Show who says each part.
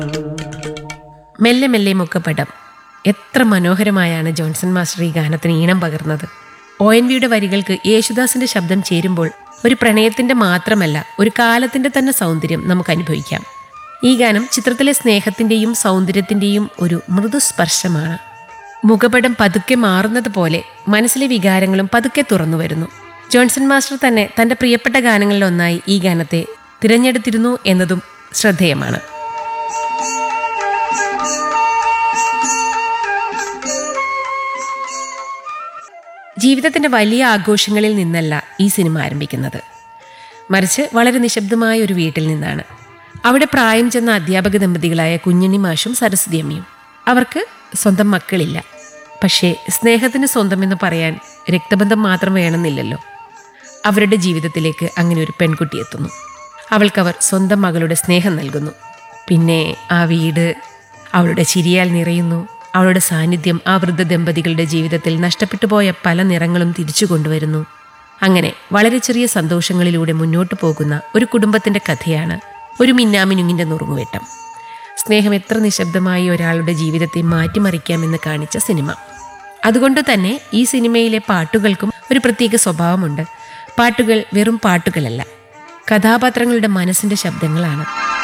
Speaker 1: മെല്ലെ മെല്ലെ മുക്കപ്പടം എത്ര മനോഹരമായാണ് ജോൺസൺ മാസ്റ്റർ ഈ ഗാനത്തിന് ഈണം പകർന്നത് ഒ എൻ വിയുടെ വരികൾക്ക് യേശുദാസിന്റെ ശബ്ദം ചേരുമ്പോൾ ഒരു പ്രണയത്തിന്റെ മാത്രമല്ല ഒരു കാലത്തിന്റെ തന്നെ സൗന്ദര്യം നമുക്ക് അനുഭവിക്കാം ഈ ഗാനം ചിത്രത്തിലെ സ്നേഹത്തിന്റെയും സൗന്ദര്യത്തിന്റെയും ഒരു മൃദുസ്പർശമാണ് മുഖപടം പതുക്കെ മാറുന്നത് പോലെ മനസ്സിലെ വികാരങ്ങളും പതുക്കെ തുറന്നു വരുന്നു ജോൺസൺ മാസ്റ്റർ തന്നെ തന്റെ പ്രിയപ്പെട്ട ഗാനങ്ങളിലൊന്നായി ഈ ഗാനത്തെ തിരഞ്ഞെടുത്തിരുന്നു എന്നതും ശ്രദ്ധേയമാണ് ജീവിതത്തിന്റെ വലിയ ആഘോഷങ്ങളിൽ നിന്നല്ല ഈ സിനിമ ആരംഭിക്കുന്നത് മറിച്ച് വളരെ നിശബ്ദമായ ഒരു വീട്ടിൽ നിന്നാണ് അവിടെ പ്രായം ചെന്ന അധ്യാപക ദമ്പതികളായ കുഞ്ഞുണ്ണി മാഷും സരസ്വതി അമ്മയും അവർക്ക് സ്വന്തം മക്കളില്ല പക്ഷേ സ്നേഹത്തിന് സ്വന്തമെന്ന് പറയാൻ രക്തബന്ധം മാത്രം വേണമെന്നില്ലല്ലോ അവരുടെ ജീവിതത്തിലേക്ക് അങ്ങനെ ഒരു പെൺകുട്ടി എത്തുന്നു അവൾക്കവർ സ്വന്തം മകളുടെ സ്നേഹം നൽകുന്നു പിന്നെ ആ വീട് അവളുടെ ചിരിയാൽ നിറയുന്നു അവളുടെ സാന്നിധ്യം ആ വൃദ്ധ ദമ്പതികളുടെ ജീവിതത്തിൽ നഷ്ടപ്പെട്ടു പോയ പല നിറങ്ങളും തിരിച്ചു കൊണ്ടുവരുന്നു അങ്ങനെ വളരെ ചെറിയ സന്തോഷങ്ങളിലൂടെ മുന്നോട്ട് പോകുന്ന ഒരു കുടുംബത്തിന്റെ കഥയാണ് ഒരു മിന്നാമിനുങ്ങിന്റെ നുറുങ്ങുവെട്ടം സ്നേഹം എത്ര നിശബ്ദമായി ഒരാളുടെ ജീവിതത്തെ മാറ്റിമറിക്കാമെന്ന് കാണിച്ച സിനിമ അതുകൊണ്ട് തന്നെ ഈ സിനിമയിലെ പാട്ടുകൾക്കും ഒരു പ്രത്യേക സ്വഭാവമുണ്ട് പാട്ടുകൾ വെറും പാട്ടുകളല്ല കഥാപാത്രങ്ങളുടെ മനസ്സിന്റെ ശബ്ദങ്ങളാണ്